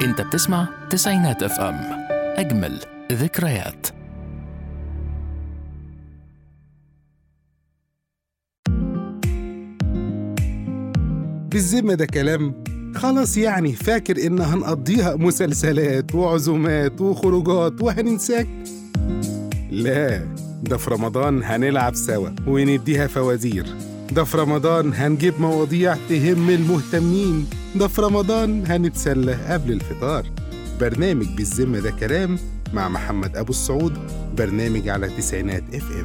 انت بتسمع تسعينات اف ام اجمل ذكريات بالذمة ده كلام خلاص يعني فاكر إن هنقضيها مسلسلات وعزومات وخروجات وهننساك لا ده في رمضان هنلعب سوا ونديها فوازير ده في رمضان هنجيب مواضيع تهم المهتمين ده في رمضان هنتسلى قبل الفطار برنامج بالذمة ده كلام مع محمد أبو السعود برنامج على تسعينات اف ام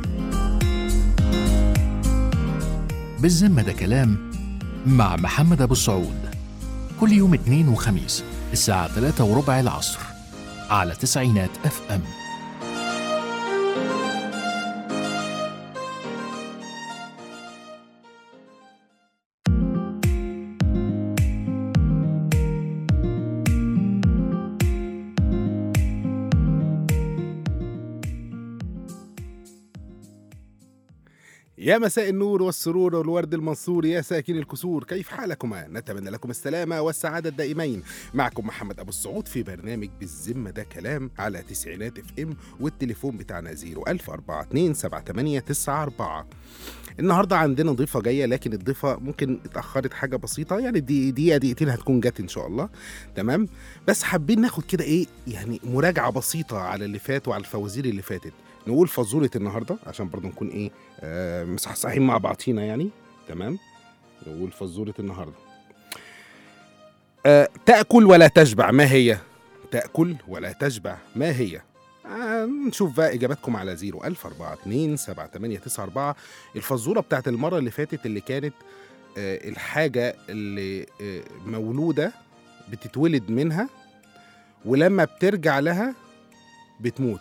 بالذمة ده كلام مع محمد أبو السعود كل يوم اثنين وخميس الساعة 3 وربع العصر على تسعينات اف ام يا مساء النور والسرور والورد المنصور يا ساكن الكسور كيف حالكما نتمنى لكم السلامة والسعادة الدائمين معكم محمد أبو السعود في برنامج بالذمة ده كلام على تسعينات اف ام والتليفون بتاعنا 010427894 النهاردة عندنا ضيفة جاية لكن الضيفة ممكن اتأخرت حاجة بسيطة يعني دي دقيقة دقيقتين هتكون جت إن شاء الله تمام بس حابين ناخد كده إيه يعني مراجعة بسيطة على اللي فات وعلى الفوازير اللي فاتت نقول فزورة النهاردة عشان برضو نكون إيه آه مصحصحين مع بعضينا يعني تمام نقول فزورة النهاردة آه تأكل ولا تشبع ما هي تأكل ولا تشبع ما هي آه نشوف بقى إجاباتكم على 01042 7894 الفزورة بتاعت المرة اللي فاتت اللي كانت آه الحاجة اللي آه مولودة بتتولد منها ولما بترجع لها بتموت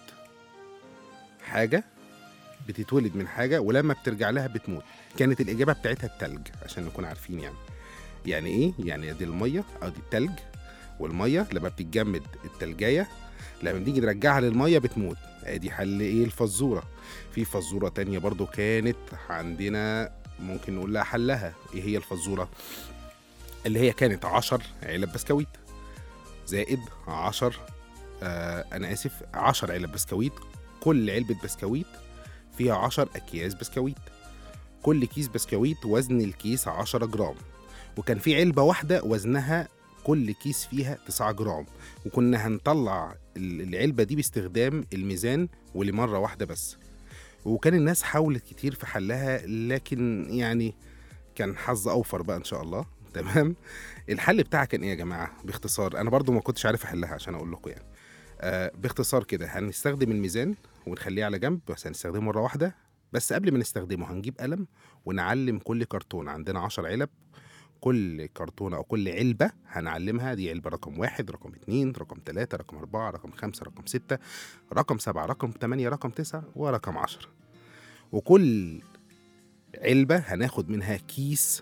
حاجة بتتولد من حاجة ولما بترجع لها بتموت كانت الإجابة بتاعتها التلج عشان نكون عارفين يعني يعني إيه؟ يعني دي المية أو دي التلج والمية لما بتتجمد التلجاية لما بنيجي نرجعها للمية بتموت ادي حل ايه الفزورة في فزورة تانية برضو كانت عندنا ممكن نقول لها حلها ايه هي الفزورة اللي هي كانت عشر علب بسكويت زائد عشر آه انا اسف عشر علب بسكويت كل علبة بسكويت فيها عشر أكياس بسكويت كل كيس بسكويت وزن الكيس عشرة جرام وكان في علبة واحدة وزنها كل كيس فيها 9 جرام وكنا هنطلع ال- العلبة دي باستخدام الميزان ولمرة واحدة بس وكان الناس حاولت كتير في حلها لكن يعني كان حظ أوفر بقى إن شاء الله تمام الحل بتاعها كان إيه يا جماعة باختصار أنا برضو ما كنتش عارف أحلها عشان أقول لكم يعني آه باختصار كده هنستخدم الميزان ونخليه على جنب بس هنستخدمه مرة واحدة بس قبل ما نستخدمه هنجيب قلم ونعلم كل كرتون عندنا عشر علب كل كرتونة أو كل علبة هنعلمها دي علبة رقم واحد رقم اتنين رقم تلاتة رقم أربعة رقم خمسة رقم ستة رقم سبعة رقم تمانية رقم تسعة ورقم عشرة وكل علبة هناخد منها كيس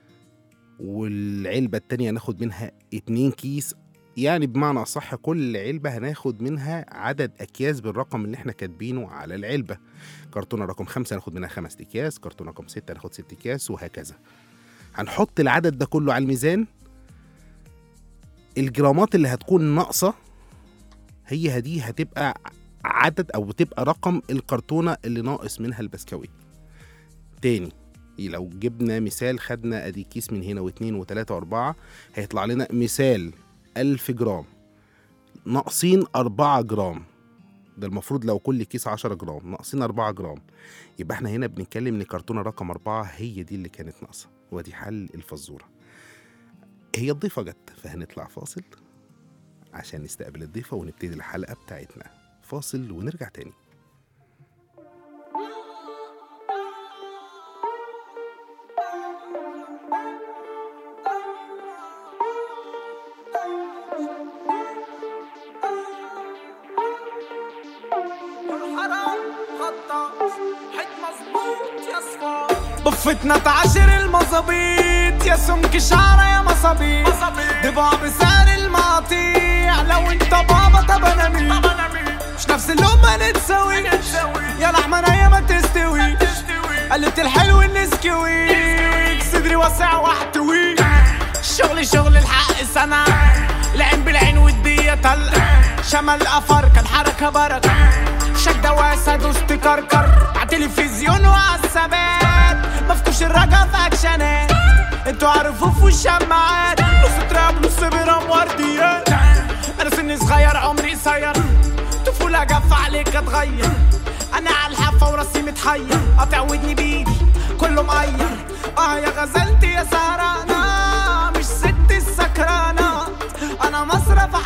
والعلبة التانية هناخد منها اتنين كيس يعني بمعنى أصح كل علبة هناخد منها عدد أكياس بالرقم اللي احنا كاتبينه على العلبة كرتونة رقم خمسة هناخد منها خمس أكياس كرتونة رقم ستة هناخد ست أكياس وهكذا هنحط العدد ده كله على الميزان الجرامات اللي هتكون ناقصة هي دي هتبقى عدد أو بتبقى رقم الكرتونة اللي ناقص منها البسكويت تاني لو جبنا مثال خدنا ادي كيس من هنا واتنين وتلاتة واربعة هيطلع لنا مثال ألف جرام ناقصين أربعة جرام ده المفروض لو كل كيس عشرة جرام ناقصين أربعة جرام يبقى احنا هنا بنتكلم ان كرتونة رقم أربعة هي دي اللي كانت ناقصة ودي حل الفزورة هي الضيفة جت فهنطلع فاصل عشان نستقبل الضيفة ونبتدي الحلقة بتاعتنا فاصل ونرجع تاني والحرام خطاف حد مظبوط يا صفار بفتنا تعشر المظابيط يا سمك شعرة يا مصابيط ضبع بسعر المقاطيع لو انت بابا طب انا مين مش نفس اللون ما نتساوي يا لحمة نية ما تستوي قلت الحلو النسكوي صدري واسع واحتوي شغلي شغل الحق سنة العين بالعين والدية طلع شمال افركة الحركة بركة شدة واسع دوست كركر عالتلفزيون وعالثبات مفكوش الرجا في اكشنات انتوا عارفوا في الشماعات نص تراب نص برام ورديات انا سني صغير عمري قصير طفولة جف عليك اتغير انا على الحافة وراسي متحير قاطع ودني بايدي كله مقير اه يا غزلتي يا سهرانة مش ست السكرانة انا مصرف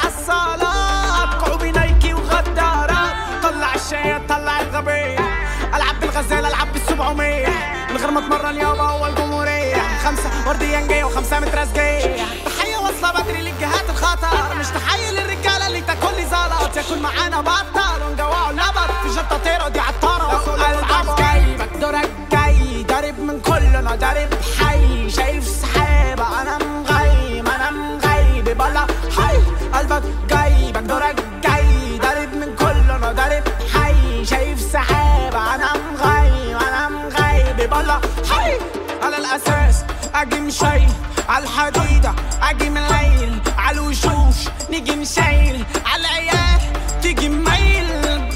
حصالات كعوبي نايكي وغدارات طلع الشاي طلع الغبية العب بالغزال العب بالسبعمية من غير ما اتمرن يابا اول جمهورية خمسة ورديانجية وخمسة مترزجية تحية واصلة بدري للجهات الخطر مش تحية للرجالة اللي تاكل لي زلط ياكل معانا بطل ونجوعه لبط في جطة طيرة دي عطارة قلبك جايبك دورك جاي ضارب من كلنا ضارب حي شايف سحابة انا مغيب انا مغيب بلا حي قلبك جايبك دورك جاي ضارب من كلنا ضارب حي شايف سحابة انا مغيب انا مغيب بلا حي على الاساس اجي مشي على الحديدة اجي من الليل على الوشوش نيجي نشيل على العيال تيجي ميل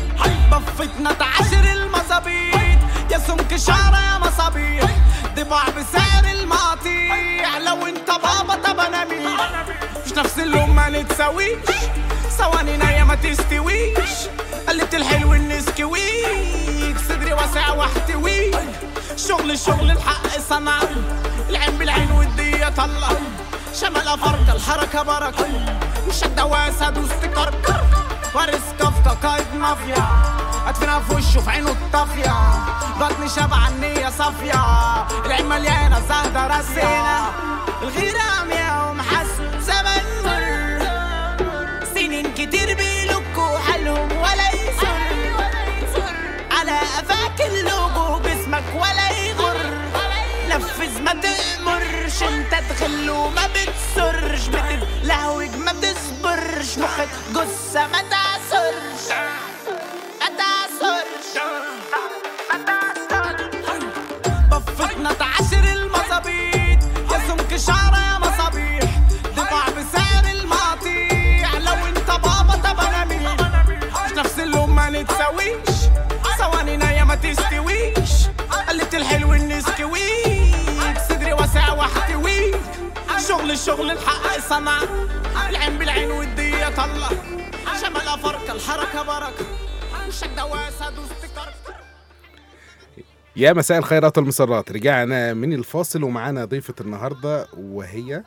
بفتنا تعشر المظابيط يا سمك شعر يا مصابيح ضباع بسعر المقاطيع لو انت بابا طب انا مين مش نفس اللون ما نتساويش ثواني نايا ما تستويش قلبت الحلو النسكويك صدري واسع واحتويك شغل شغل الحق صنع العين بالعين والدية طلع شمال افرق الحركة بركة وشدة واسع دوست كركر وارث كفكة قايد مافيا ادفنها في وشه في عينه الطافية بطني شبع النية صافية العين مليانة زهدة راسينا الغيرة عمياء ومحسن زمن مر سنين كتير بيلكوا حالهم ولا يسر على قفاك اللوجو باسمك ولا يغر نفذ ما تأمرش انت تغل وما بتسرش بتتلهوج ما بتصبرش مخك جثة ما تعصرش ما تعصرش بفتنا تعشر المظابيط يا سمك شعر يا مصابيح دفع بسعر المقاطيع لو انت بابا طب انا مين مش نفس اللون ما نتساويش ثواني نايا ما تستويش قلبت الحلو النسكويك صدري واسع واحتويك شغل شغل الحق صنع العين بالعين والدية طلع شمال افركة الحركة بركة وشك واسع دوست كركر يا مساء الخيرات والمسرات رجعنا من الفاصل ومعانا ضيفة النهاردة وهي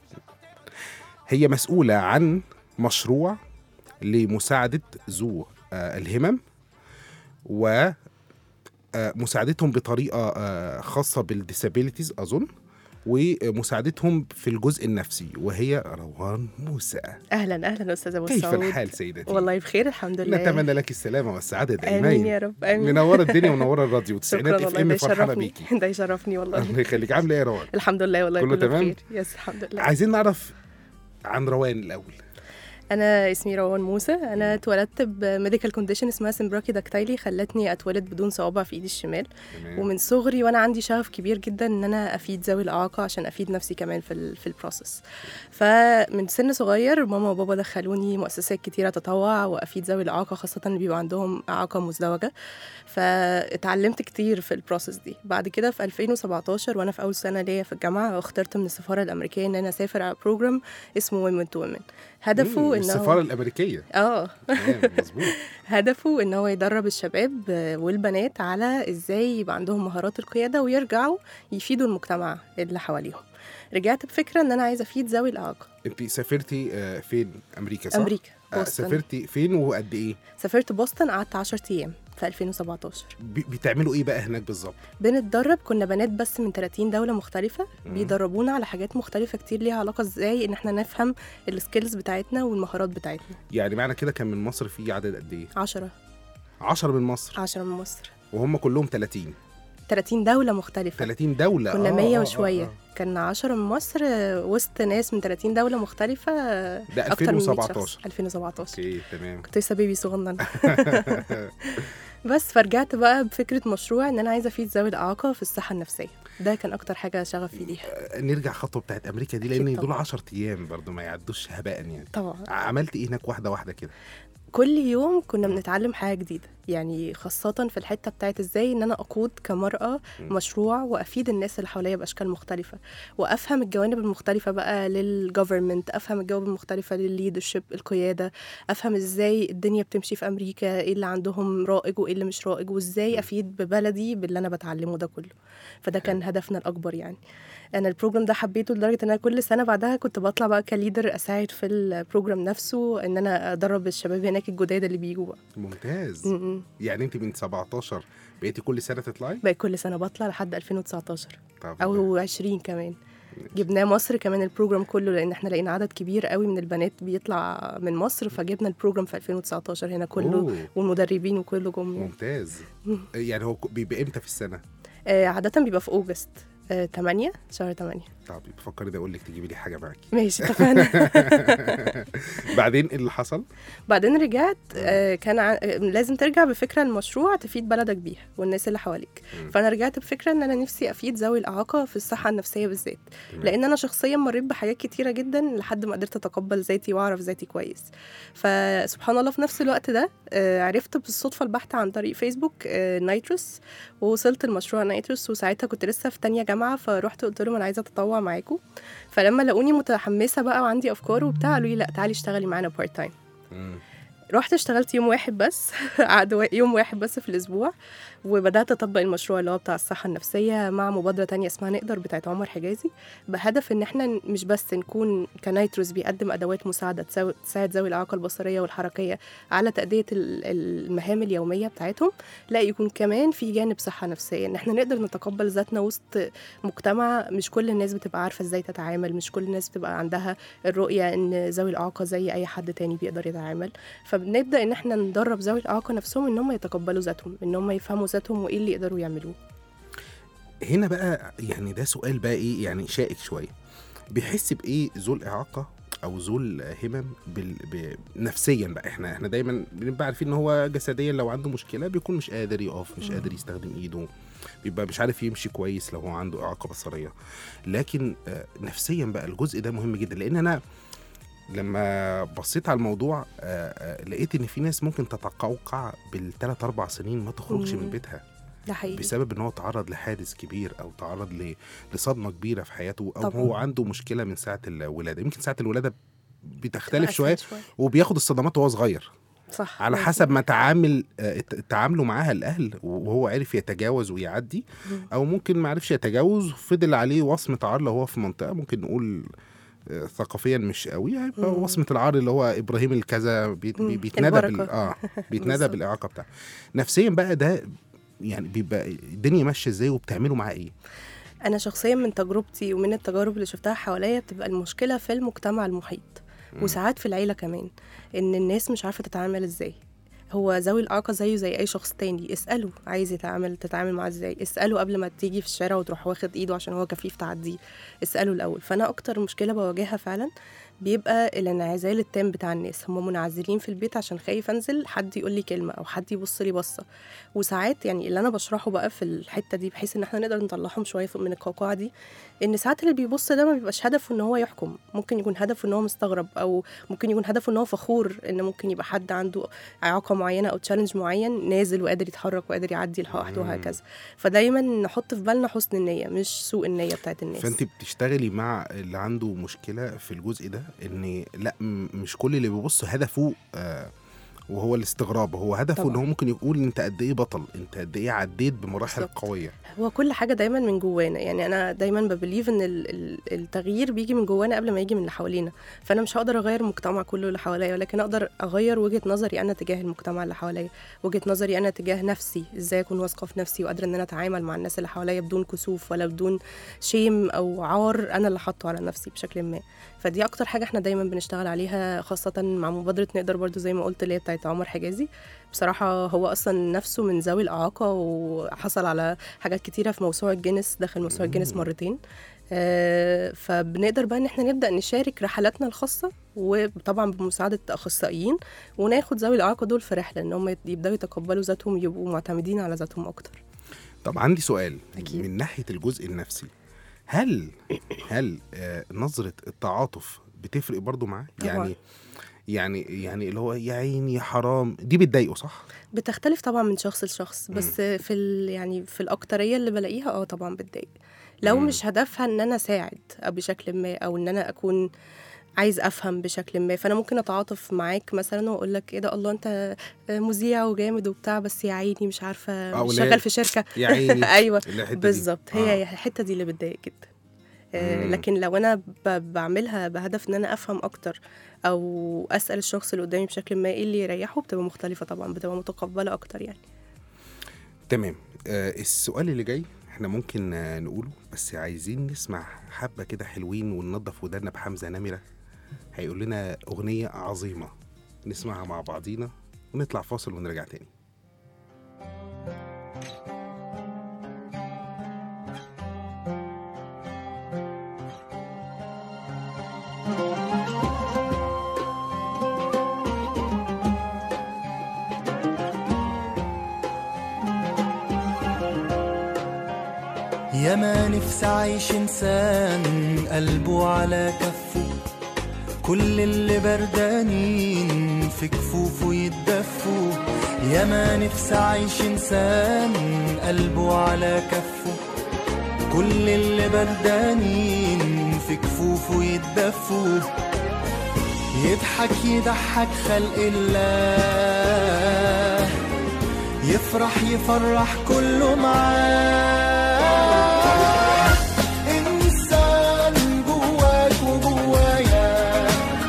هي مسؤولة عن مشروع لمساعدة ذو آه، الهمم و آه، مساعدتهم بطريقة آه، خاصة بالديسابيليتيز أظن ومساعدتهم في الجزء النفسي وهي روان موسى اهلا اهلا استاذ ابو كيف سعود الحال سيدتي؟ والله بخير الحمد لله نتمنى لك السلامة والسعادة دائما امين يا رب امين منورة الدنيا ومنورة الراديو شكرا تسعينات اف والله ام ده فرحانة يشرفني بيكي ده يشرفني والله الله يخليك عاملة ايه يا روان؟ الحمد لله والله كله كله, تمام؟ بخير يس الحمد لله عايزين نعرف عن روان الأول انا اسمي روان موسى انا اتولدت بميديكال كونديشن اسمها سمبراكي داكتايلي خلتني اتولد بدون صوابع في ايدي الشمال تمام. ومن صغري وانا عندي شغف كبير جدا ان انا افيد ذوي الاعاقه عشان افيد نفسي كمان في ال في البروسيس فمن سن صغير ماما وبابا دخلوني مؤسسات كتيره تطوع وافيد ذوي الاعاقه خاصه اللي بيبقى عندهم اعاقه مزدوجه فاتعلمت كتير في البروسيس دي بعد كده في 2017 وانا في اول سنه ليا في الجامعه اخترت من السفاره الامريكيه ان انا اسافر على بروجرام اسمه Women to Women هدفه مم، ان السفارة هو الأمريكية اه تمام مظبوط هدفه ان هو يدرب الشباب والبنات على ازاي يبقى عندهم مهارات القياده ويرجعوا يفيدوا المجتمع اللي حواليهم رجعت بفكره ان انا عايزه افيد ذوي الاعاقه انت سافرتي آه، فين امريكا صح امريكا آه، بوسطن سافرتي فين وقد ايه سافرت بوسطن قعدت 10 ايام في 2017 بي- بتعملوا ايه بقى هناك بالظبط بنتدرب كنا بنات بس من 30 دولة مختلفة مم. بيدربونا على حاجات مختلفة كتير ليها علاقة ازاي ان احنا نفهم السكيلز بتاعتنا والمهارات بتاعتنا يعني معنى كده كان من مصر في عدد قد ايه 10 10 من مصر 10 من مصر وهم كلهم 30 30 دولة مختلفة 30 دولة كنا آه، 100 آه، وشوية آه. كان 10 من مصر آه، وسط ناس من 30 دولة مختلفة آه، ده أكتر من 100 2017. شخص 2017 اوكي تمام كنت لسه بيبي صغنن بس فرجعت بقى بفكرة مشروع ان انا عايزة افيد ذوي الاعاقة في الصحة النفسية ده كان اكتر حاجه شغفي ليها آه، نرجع خطوه بتاعت امريكا دي أكيد لان دول طبعاً. 10 ايام برضو ما يعدوش هباء يعني طبعا عملت ايه هناك واحده واحده كده كل يوم كنا بنتعلم حاجة جديدة يعني خاصة في الحتة بتاعت ازاي ان انا اقود كمرأة م. مشروع وافيد الناس اللي حواليا باشكال مختلفة وافهم الجوانب المختلفة بقى للجوفرمنت افهم الجوانب المختلفة للليدرشيب القيادة افهم ازاي الدنيا بتمشي في امريكا ايه اللي عندهم رائج وايه اللي مش رائج وازاي افيد ببلدي باللي انا بتعلمه ده كله فده كان هدفنا الاكبر يعني انا البروجرام ده حبيته لدرجه ان انا كل سنه بعدها كنت بطلع بقى كليدر اساعد في البروجرام نفسه ان انا ادرب الشباب هناك الجداد اللي بيجوا بقى ممتاز م- م. يعني انت من 17 بقيتي كل سنه تطلعي بقى كل سنه بطلع لحد 2019 طب او 20 كمان جبناه مصر كمان البروجرام كله لان احنا لقينا عدد كبير قوي من البنات بيطلع من مصر فجبنا البروجرام في 2019 هنا كله أوه. والمدربين وكله جم يعني. ممتاز يعني هو بيبقى امتى في السنه آه عاده بيبقى في اوجست آه 8 شهر 8 طب بفكري ده اقول لك تجيبي لي حاجه معاكي ماشي اتفقنا بعدين ايه اللي حصل بعدين رجعت آه، كان ع... آه، لازم ترجع بفكره المشروع تفيد بلدك بيها والناس اللي حواليك مم. فانا رجعت بفكره ان انا نفسي افيد ذوي الاعاقه في الصحه النفسيه بالذات تمام. لان انا شخصيا مريت بحاجات كتيره جدا لحد ما قدرت اتقبل ذاتي واعرف ذاتي كويس فسبحان الله في نفس الوقت ده آه، عرفت بالصدفه البحته عن طريق فيسبوك آه، نايتروس ووصلت لمشروع نايتروس وساعتها كنت لسه في تانية جامعه فرحت قلت لهم انا عايزه اتطوع معاكم فلما لقوني متحمسه بقى وعندي افكار وبتاع قالوا لي لا تعالي اشتغلي معانا بارت تايم مم. رحت اشتغلت يوم واحد بس قعد وا- يوم واحد بس في الاسبوع وبدات اطبق المشروع اللي هو بتاع الصحه النفسيه مع مبادره تانية اسمها نقدر بتاعت عمر حجازي بهدف ان احنا ن- مش بس نكون كنايتروس بيقدم ادوات مساعده تساو- تساعد ذوي الاعاقه البصريه والحركيه على تاديه ال- المهام اليوميه بتاعتهم لا يكون كمان في جانب صحه نفسيه ان احنا نقدر نتقبل ذاتنا وسط مجتمع مش كل الناس بتبقى عارفه ازاي تتعامل مش كل الناس بتبقى عندها الرؤيه ان ذوي الاعاقه زي اي حد تاني بيقدر يتعامل فبنبدا ان احنا ندرب ذوي الاعاقه نفسهم ان هم يتقبلوا ذاتهم ان هم يفهموا ذاتهم وايه اللي يقدروا يعملوه هنا بقى يعني ده سؤال بقى ايه يعني شائك شويه بيحس بايه ذو الاعاقه او ذو الهمم بال... ب... نفسيا بقى احنا احنا دايما بنبقى عارفين ان هو جسديا لو عنده مشكله بيكون مش قادر يقف مش قادر يستخدم ايده بيبقى مش عارف يمشي كويس لو هو عنده اعاقه بصريه لكن آه، نفسيا بقى الجزء ده مهم جدا لان انا لما بصيت على الموضوع آه، آه، لقيت ان في ناس ممكن تتقوقع بالثلاث اربع سنين ما تخرجش من مم. بيتها ده حقيقي بسبب ان هو تعرض لحادث كبير او تعرض ل- لصدمه كبيره في حياته او طبعاً. هو عنده مشكله من ساعه الولاده يمكن ساعه الولاده بتختلف أسهل شويه وبياخد الصدمات وهو صغير صح على مظبوط. حسب ما تعامل آه، ت- تعاملوا معاها الاهل وهو عرف يتجاوز ويعدي مم. او ممكن ما عرفش يتجاوز فضل عليه وصمه عار لو هو في منطقه ممكن نقول آه، ثقافيا مش قوي هيبقى مم. وصمه العار اللي هو ابراهيم الكذا بيت مم. بي- بيتنادى بال... البركة. اه بيتنادى بالظبط. بالاعاقه بتاعته نفسيا بقى ده يعني بيبقى الدنيا ماشيه ازاي وبتعملوا معاه ايه انا شخصيا من تجربتي ومن التجارب اللي شفتها حواليا بتبقى المشكله في المجتمع المحيط مم. وساعات في العيله كمان ان الناس مش عارفه تتعامل ازاي هو ذوي الإعاقة زيه زي أي شخص تاني اسأله عايز يتعامل تتعامل معاه ازاي اسأله قبل ما تيجي في الشارع وتروح واخد إيده عشان هو كفيف تعديه اسأله الأول فأنا أكتر مشكلة بواجهها فعلا بيبقى الانعزال التام بتاع الناس هم منعزلين في البيت عشان خايف انزل حد يقول لي كلمه او حد يبص لي بصه وساعات يعني اللي انا بشرحه بقى في الحته دي بحيث ان احنا نقدر نطلعهم شويه من القوقعه دي ان ساعات اللي بيبص ده ما بيبقاش هدفه ان هو يحكم ممكن يكون هدفه ان هو مستغرب او ممكن يكون هدفه ان هو فخور ان ممكن يبقى حد عنده اعاقه معينه او تشالنج معين نازل وقادر يتحرك وقادر يعدي لوحده مم. وهكذا فدايما نحط في بالنا حسن النيه مش سوء النيه بتاعت الناس فانت بتشتغلي مع اللي عنده مشكله في الجزء ده ان لا م- مش كل اللي بيبص هدفه آه وهو الاستغراب هو هدفه طبعاً. ان هو ممكن يقول انت قد ايه بطل انت قد ايه عديت بمراحل بالظبط. قويه هو كل حاجة دايما من جوانا يعني أنا دايما ببليف إن ال- ال- التغيير بيجي من جوانا قبل ما يجي من اللي حوالينا فأنا مش هقدر أغير المجتمع كله اللي حواليا ولكن أقدر أغير وجهة نظري أنا تجاه المجتمع اللي حواليا وجهة نظري أنا تجاه نفسي إزاي أكون واثقة في نفسي وقادرة إن أنا أتعامل مع الناس اللي حواليا بدون كسوف ولا بدون شيم أو عار أنا اللي حاطه على نفسي بشكل ما فدي أكتر حاجة إحنا دايما بنشتغل عليها خاصة مع مبادرة نقدر برضو زي ما قلت اللي هي بتاعت عمر حجازي بصراحة هو أصلا نفسه من ذوي الإعاقة وحصل على حاجات كتيرة في موسوعة جينيس دخل موسوعة جينيس مم. مرتين آه، فبنقدر بقى ان احنا نبدا نشارك رحلاتنا الخاصه وطبعا بمساعده اخصائيين وناخد ذوي الاعاقه دول في رحله ان هم يبداوا يتقبلوا ذاتهم يبقوا معتمدين على ذاتهم اكتر طب عندي سؤال أكيد. من ناحيه الجزء النفسي هل هل آه نظره التعاطف بتفرق برضو معاه طبعاً. يعني يعني يعني اللي هو يا عيني يا حرام دي بتضايقه صح بتختلف طبعا من شخص لشخص بس في ال يعني في الاكتريه اللي بلاقيها اه طبعا بتضايق لو مم. مش هدفها ان انا اساعد أو بشكل ما او ان انا اكون عايز افهم بشكل ما فانا ممكن اتعاطف معاك مثلا واقول لك ايه ده الله انت مذيع وجامد وبتاع بس يا عيني مش عارفه أو مش لا. شغال في شركه يا عيني ايوه اللي الحتة دي. بالظبط هي آه. هي الحته دي اللي بتضايق جدا آه، مم. لكن لو انا ب- بعملها بهدف ان انا افهم اكتر او اسال الشخص اللي قدامي بشكل ما ايه اللي يريحه بتبقى مختلفه طبعا بتبقى متقبله اكتر يعني تمام آه السؤال اللي جاي احنا ممكن آه نقوله بس عايزين نسمع حبه كده حلوين وننضف ودانا بحمزه نمره هيقول لنا اغنيه عظيمه نسمعها مع بعضينا ونطلع فاصل ونرجع تاني يا ما نفسي عايش انسان قلبه على كفه كل اللي بردانين في كفوفه يتدفوا يا ما نفسي عايش انسان قلبه على كفه كل اللي بردانين في كفوفه يتدفوا يضحك يضحك خلق الله يفرح يفرح كله معاه إنسان جواك وجوايا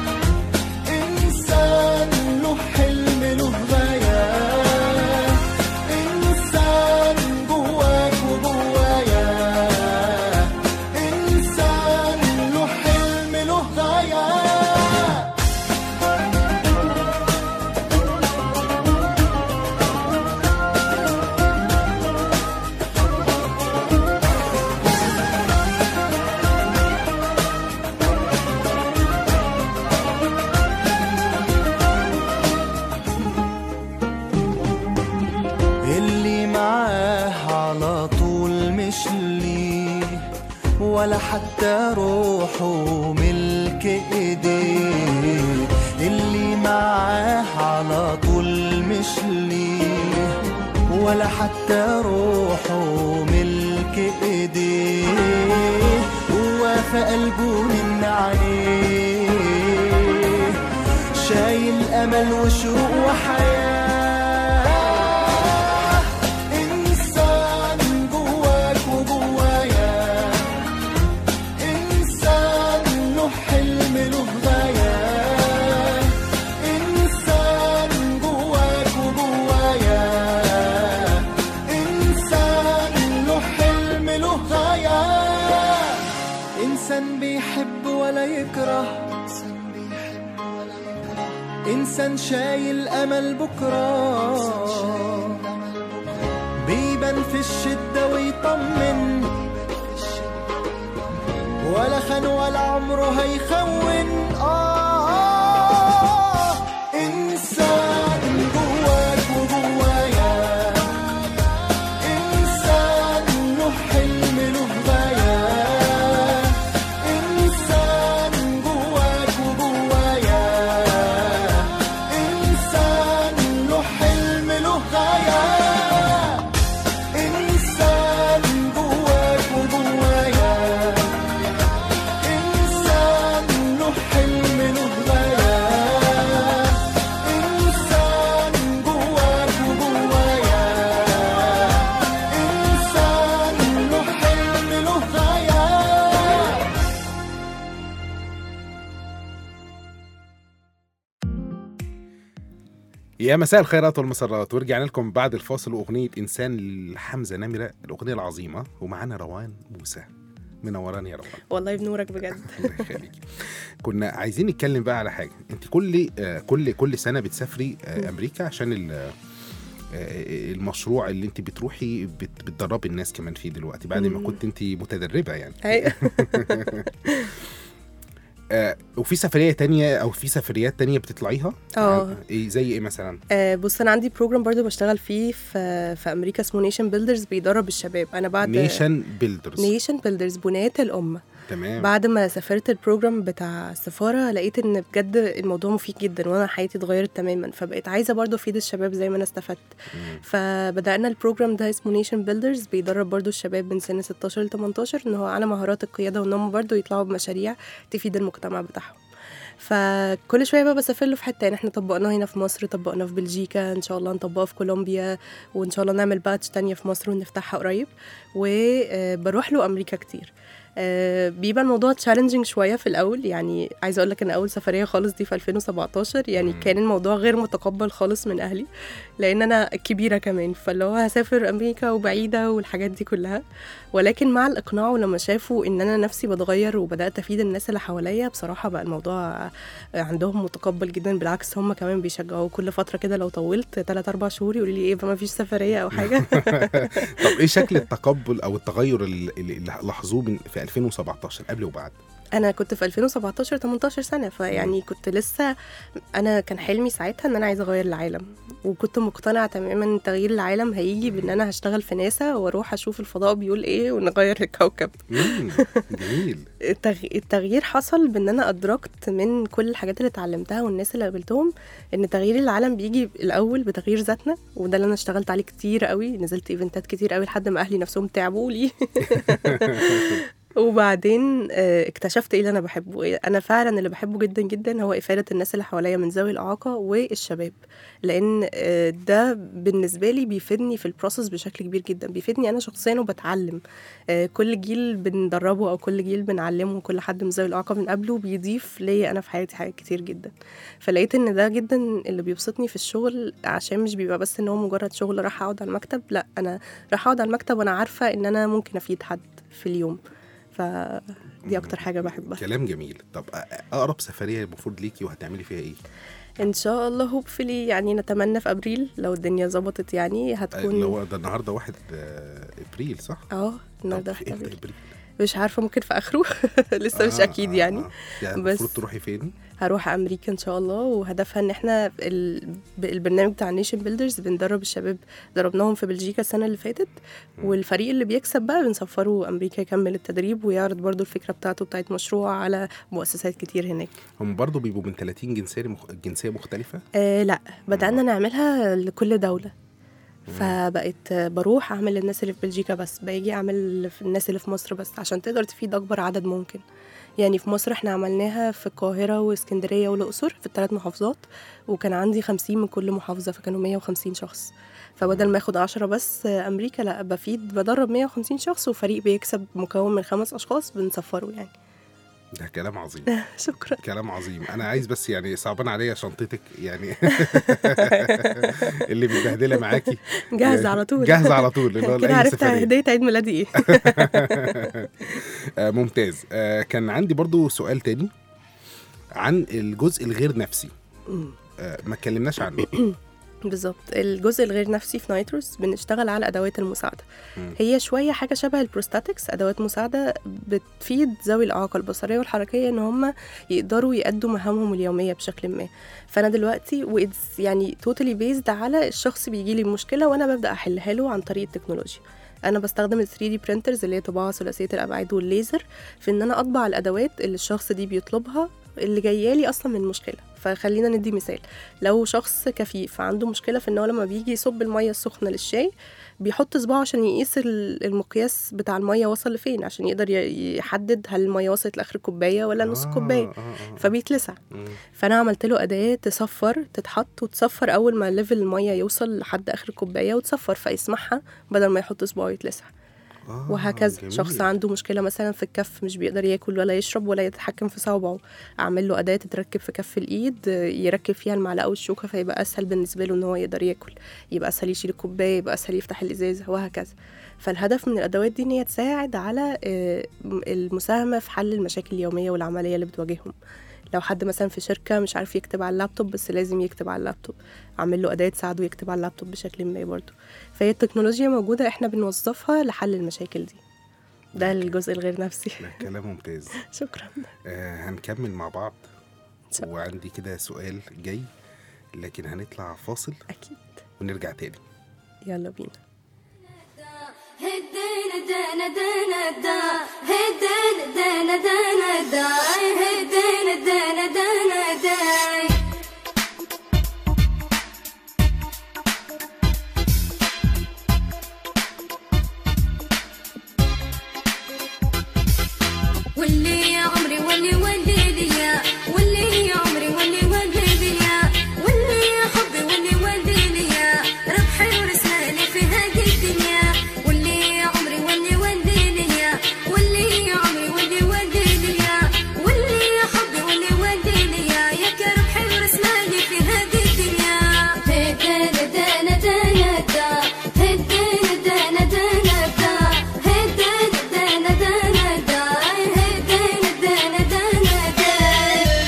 إنسان له حلم له غاية إنسان جواك وجوايا إنسان له حلم له غاية اللي معاه على طول مش ليه ولا حتى روحه ملك ايديه اللي معاه على طول مش ليه ولا حتى روحه ملك ايديه هو في قلبه من عليه شايل امل وشوق وحياه انسان جواك وجوايا انسان له حلم له غايه انسان جواك وجوايا انسان له حلم له غايه انسان بيحب ولا يكره إنسان شايل أمل بكرة بيبان في الشدة ويطمن ولا خان ولا عمره هيخون آه إنسان جواك وجوايا إنسان له حلم له غاية إنسان جواك وجوايا إنسان له حلم له غاية إنسان جواك وجوايا إنسان له حلم له غاية إنسان جواك وجوايا إنسان له حلم له غاية يا مساء الخيرات والمسرات ورجعنا لكم بعد الفاصل واغنيه انسان لحمزه نمره الاغنيه العظيمه ومعانا روان موسى منوراني يا روان والله بنورك بجد الله يخليكي كنا عايزين نتكلم بقى على حاجه انت كل آه، كل كل سنه بتسافري آه، امريكا عشان ال- آه، المشروع اللي انت بتروحي بت- بتدربي الناس كمان فيه دلوقتي بعد ما مم. كنت انت متدربه يعني أيوة. آه وفي سفريه تانية او في سفريات تانية بتطلعيها اه. ايه زي ايه مثلا آه بص انا عندي بروجرام برضو بشتغل فيه في في امريكا اسمه نيشن بيلدرز بيدرب الشباب انا بعد نيشن بيلدرز نيشن بيلدرز بناة الامه تمام بعد ما سافرت البروجرام بتاع السفاره لقيت ان بجد الموضوع مفيد جدا وانا حياتي اتغيرت تماما فبقيت عايزه برضو افيد الشباب زي ما انا استفدت مم. فبدانا البروجرام ده اسمه نيشن بيلدرز بيدرب برضو الشباب من سن 16 ل 18 ان هو على مهارات القياده وان هم برضو يطلعوا بمشاريع تفيد المجتمع بتاعهم فكل شويه بقى بسافر له في حته يعني احنا طبقناه هنا في مصر طبقناه في بلجيكا ان شاء الله نطبقه في كولومبيا وان شاء الله نعمل باتش تانية في مصر ونفتحها قريب وبروح له امريكا كتير آه، بيبقى الموضوع تشالنجينج شويه في الاول يعني عايزه اقول لك ان اول سفريه خالص دي في 2017 يعني مم. كان الموضوع غير متقبل خالص من اهلي لان انا كبيره كمان فاللي هو هسافر امريكا وبعيده والحاجات دي كلها ولكن مع الاقناع ولما شافوا ان انا نفسي بتغير وبدات افيد الناس اللي حواليا بصراحه بقى الموضوع عندهم متقبل جدا بالعكس هم كمان بيشجعوا كل فتره كده لو طولت 3 4 شهور يقولوا لي ايه ما فيش سفريه او حاجه طب ايه شكل التقبل او التغير اللي اللي لاحظوه من في 2017 قبل وبعد انا كنت في 2017 18 سنه فيعني كنت لسه انا كان حلمي ساعتها ان انا عايزه اغير العالم وكنت مقتنعه تماما ان تغيير العالم هيجي بان انا هشتغل في ناسا واروح اشوف الفضاء بيقول ايه ونغير الكوكب مم. جميل التغ- التغيير حصل بان انا ادركت من كل الحاجات اللي اتعلمتها والناس اللي قابلتهم ان تغيير العالم بيجي الاول بتغيير ذاتنا وده اللي انا اشتغلت عليه كتير قوي نزلت ايفنتات كتير قوي لحد ما اهلي نفسهم تعبوا لي وبعدين آه، اكتشفت ايه اللي انا بحبه إيه انا فعلا اللي بحبه جدا جدا هو افاده الناس اللي حواليا من ذوي الاعاقه والشباب لان آه، ده بالنسبه لي بيفيدني في البروسس بشكل كبير جدا بيفيدني انا شخصيا وبتعلم آه، كل جيل بندربه او كل جيل بنعلمه كل حد من ذوي الاعاقه بنقابله بيضيف ليا انا في حياتي حاجات كتير جدا فلقيت ان ده جدا اللي بيبسطني في الشغل عشان مش بيبقى بس ان هو مجرد شغل راح اقعد على المكتب لا انا راح اقعد على المكتب وانا عارفه ان انا ممكن افيد حد في اليوم فدي اكتر حاجه بحبها كلام جميل طب أ- اقرب سفريه المفروض ليكي وهتعملي فيها ايه ان شاء الله هوبفلي يعني نتمنى في ابريل لو الدنيا ظبطت يعني اللي هتكون هو ده النهارده واحد آه، ابريل صح اه طب النهارده في في امتى ابريل ابريل مش عارفه ممكن في اخره لسه مش آه، اكيد آه، يعني آه. يعني بس- المفروض تروحي فين هروح امريكا ان شاء الله وهدفها ان احنا ال- ب- البرنامج بتاع نيشن بيلدرز بندرب الشباب دربناهم في بلجيكا السنه اللي فاتت والفريق اللي بيكسب بقى بنسفره امريكا يكمل التدريب ويعرض برضو الفكره بتاعته بتاعت مشروع على مؤسسات كتير هناك هم برضو بيبقوا من 30 جنسيه مخ... جنسيه مختلفه آه لا بدأنا نعملها لكل دولة فبقيت بروح اعمل للناس اللي في بلجيكا بس باجي اعمل في الناس اللي في مصر بس عشان تقدر تفيد اكبر عدد ممكن يعني في مصر احنا عملناها في القاهرة واسكندرية والأقصر في الثلاث محافظات وكان عندي خمسين من كل محافظة فكانوا مية وخمسين شخص فبدل ما اخد عشرة بس أمريكا لا بفيد بدرب مية وخمسين شخص وفريق بيكسب مكون من خمس أشخاص بنسفره يعني ده كلام عظيم شكرا كلام عظيم انا عايز بس يعني صعبان عليا شنطتك يعني اللي متبهدله معاكي جاهزة على طول جاهزه على طول اللي هو كده لأي عرفت سفرية. هدية عيد ميلادي ايه آه، ممتاز آه، كان عندي برضو سؤال تاني عن الجزء الغير نفسي آه، ما اتكلمناش عنه بالظبط الجزء الغير نفسي في نايتروس بنشتغل على ادوات المساعده مم. هي شويه حاجه شبه البروستاتكس ادوات مساعده بتفيد ذوي الاعاقه البصريه والحركيه ان هم يقدروا يأدوا مهامهم اليوميه بشكل ما فانا دلوقتي وإتس يعني توتالي بيزد على الشخص بيجي لي مشكله وانا ببدا احلها له عن طريق التكنولوجيا انا بستخدم ال 3 دي برينترز اللي هي طباعه ثلاثيه الابعاد والليزر في ان انا اطبع الادوات اللي الشخص دي بيطلبها اللي جايه لي اصلا من مشكله فخلينا ندي مثال لو شخص كفيف عنده مشكله في ان هو لما بيجي يصب الميه السخنه للشاي بيحط صباعه عشان يقيس ال- المقياس بتاع الميه وصل لفين عشان يقدر ي- يحدد هل الميه وصلت لاخر الكوبايه ولا نص آه، الكوبايه آه، آه. فبيتلسع مم. فانا عملت له اداه تصفر تتحط وتصفر اول ما ليفل الميه يوصل لحد اخر الكوبايه وتصفر فيسمعها بدل ما يحط صباعه يتلسع آه، وهكذا جميل. شخص عنده مشكله مثلا في الكف مش بيقدر ياكل ولا يشرب ولا يتحكم في صوابعه اعمل له اداه تتركب في كف الايد آه، يركب فيها المعلقه والشوكه فيبقى اسهل بالنسبه له ان هو يقدر ياكل يبقى اسهل يشيل الكوبايه يبقى اسهل يفتح الازازه وهكذا فالهدف من الادوات دي ان هي تساعد على آه، المساهمه في حل المشاكل اليوميه والعمليه اللي بتواجههم لو حد مثلا في شركه مش عارف يكتب على اللابتوب بس لازم يكتب على اللابتوب اعمل له اداه تساعده يكتب على اللابتوب بشكل ما برضه فهي التكنولوجيا موجوده احنا بنوظفها لحل المشاكل دي ده الجزء الغير نفسي لا كلام ممتاز شكرا آه هنكمل مع بعض إن شاء الله. وعندي كده سؤال جاي لكن هنطلع فاصل اكيد ونرجع تاني يلا بينا هدينا دانا دانا دا هدينا دانا دانا دا هدينا دانا دانا داي واللي يا عمري واللي واللي ليا واللي يا عمري واللي واللي ليا واللي يا حبي واللي واللي ليا ربحي ورسالي في هذه الدنيا واللي يا عمري واللي واللي ليا واللي يا عمري واللي واللي ليا واللي يا حبي واللي واللي ليا يا كربحي ورسالي في هذه الدنيا هدانا دانا دانا دا هدانا دانا دانا دا هدانا دانا دانا دا هدانا دانا دانا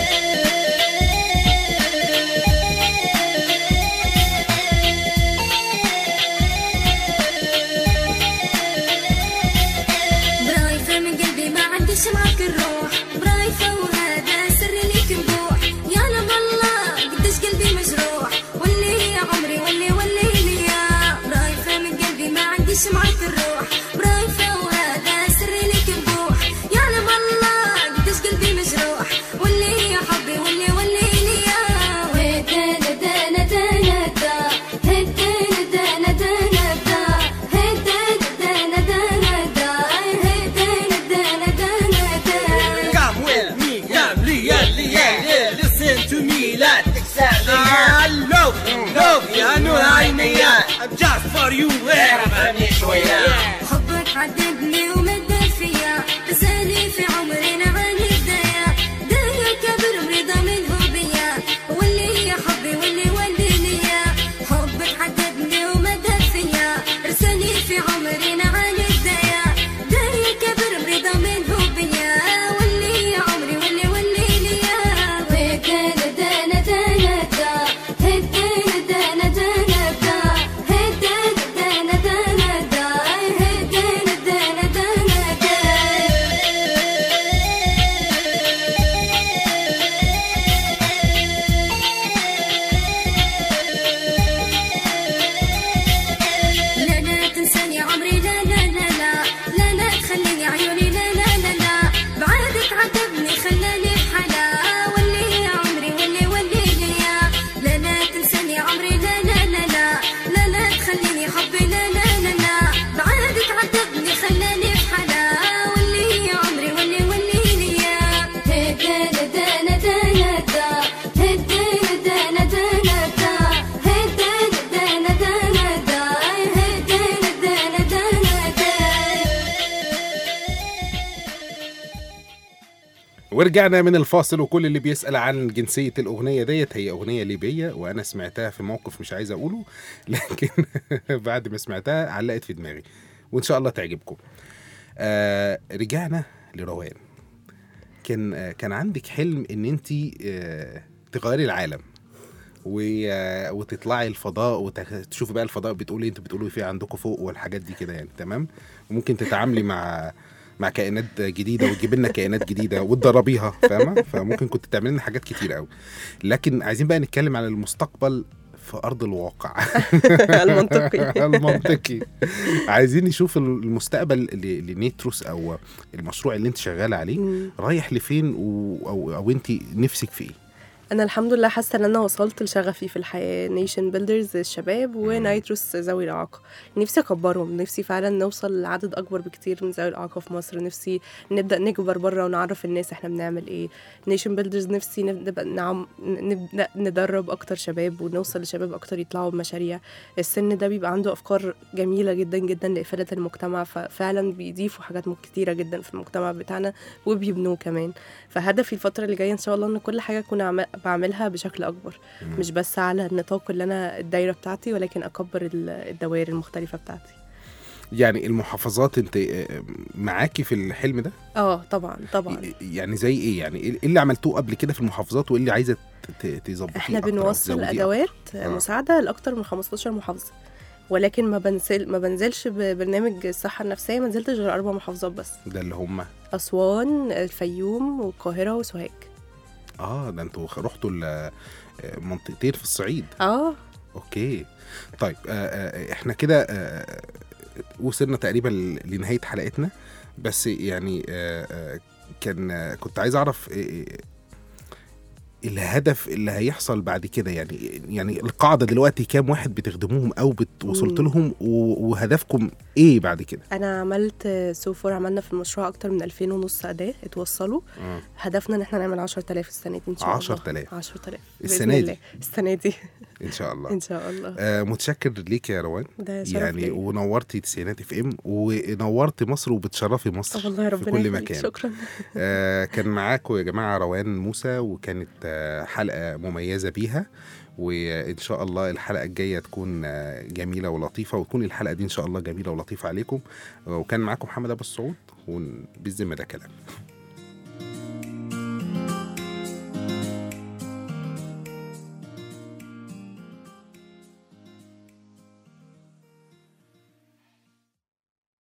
برايفة من قلبي ما عنديش معك الروح برايفة وهذا سري ليك نبوح يا لم الله قديش قلبي مجروح واللي يا عمري واللي واللي ليا برايفة من قلبي ما عنديش معك الروح برايفة وهذا سري ليك نبوح يا لم الله قديش قلبي مجروح واللي يا حبي واللي واللي ليا هدانا دانا دانا دا هدانا دانا دانا دا هدانا دانا دانا دا هدانا دانا دانا دا Come with me, come Leah, Leah, yeah, listen to me, لا تكسر I love you, love you, I know عيني I'm just for you, افهمني شوية حبك عذبني ومدى فيا رسالي في عمري نعاني بداية دايا كبر رضا منه بيا واللي يا حبي واللي واللي ليا حبك عذبني ومدى فيا رسالي في عمري نعاني بداية دايا كبر رضا منه بيا واللي يا عمري واللي واللي ليا هدانا دانا دانا دا هدانا دانا دانا دا هدانا دانا دانا دا هدانا دانا دانا لا لا تنساني عمري لا لا لا لا لا لا تخليني عيوني لا لا لا لا بعادك عذبني خلاني بحلا واللي يا عمري واللي واللي ليا لا لا تنساني عمري لا لا لا لا لا لا تخليني حبي لا لا لا لا بعادك عذبني خلاني بحلا واللي يا عمري واللي واللي ليا هدانا دانا دانا دا هدانا دانا دانا دا هدانا دانا دانا دا هدانا دانا دانا دا ورجعنا من الفاصل وكل اللي بيسأل عن جنسية الأغنية ديت هي أغنية ليبية وأنا سمعتها في موقف مش عايز أقوله لكن بعد ما سمعتها علقت في دماغي وإن شاء الله تعجبكم آه رجعنا لروان كان آه كان عندك حلم إن أنت آه تغيري العالم و... آه، وتطلعي الفضاء وتشوفي بقى الفضاء بتقولي انتوا بتقولوا فيه عندكم فوق والحاجات دي كده يعني تمام وممكن تتعاملي مع مع كائنات جديده وتجيب لنا كائنات جديده وتدربيها فاهمه فممكن كنت تعملي لنا حاجات كتير قوي لكن عايزين بقى نتكلم عن المستقبل في ارض الواقع المنطقي المنطقي عايزين نشوف المستقبل ل- لنيتروس او المشروع اللي انت شغاله عليه مم. رايح لفين و... او او انت نفسك في ايه انا الحمد لله حاسه ان انا وصلت لشغفي في الحياه نيشن بيلدرز الشباب ونايتروس ذوي الاعاقه نفسي اكبرهم نفسي فعلا نوصل لعدد اكبر بكتير من ذوي الاعاقه في مصر نفسي نبدا نكبر بره ونعرف الناس احنا بنعمل ايه نيشن بيلدرز نفسي نبدا نعم نبدا ندرب اكتر شباب ونوصل لشباب اكتر يطلعوا بمشاريع السن ده بيبقى عنده افكار جميله جدا جدا لافاده المجتمع ففعلا بيضيفوا حاجات كتيره جدا في المجتمع بتاعنا وبيبنوه كمان فهدفي الفتره اللي جايه ان شاء الله ان كل حاجه اكون عم- بعملها بشكل اكبر مش بس على النطاق اللي انا الدايره بتاعتي ولكن اكبر ال- الدوائر المختلفه بتاعتي يعني المحافظات انت آه، معاكي في الحلم ده اه طبعا طبعا يعني زي ايه يعني ايه اللي عملتوه قبل كده في المحافظات وايه اللي عايزه ت- تظبطيه احنا أكتر أو بنوصل تزوديه ادوات آه. مساعده لاكتر من 15 محافظه ولكن ما بنزل ما بنزلش ببرنامج الصحه النفسيه ما نزلتش غير اربع محافظات بس ده اللي هم اسوان الفيوم والقاهره وسوهاج اه ده انتوا رحتوا ال- منطقتين في الصعيد اه اوكي طيب آه آه احنا كده آه وصلنا تقريبا ل- لنهايه حلقتنا بس يعني آه آه كان آه كنت عايز اعرف آه الهدف اللي هيحصل بعد كده يعني يعني القاعده دلوقتي كام واحد بتخدموهم او بت- وصلت مم. لهم و- وهدفكم ايه بعد كده انا عملت سوفور عملنا في المشروع اكتر من 2000 ونص اداه اتوصلوا آه. هدفنا ان احنا نعمل 10000 السنه دي ان شاء الله 10,000. 10000 السنة بإذن دي؟ الله. السنه دي ان شاء الله ان شاء الله آه متشكر ليك يا روان ده شرف يعني ليا. ونورتي تسعينات اف ام ونورتي مصر وبتشرفي مصر والله في ربنا كل يخليك. مكان شكرا آه كان معاكم يا جماعه روان موسى وكانت آه حلقه مميزه بيها وان شاء الله الحلقه الجايه تكون آه جميله ولطيفه وتكون الحلقه دي ان شاء الله جميله ولطيفه عليكم وكان معاكم محمد ابو السعود وبالذمه ده كلام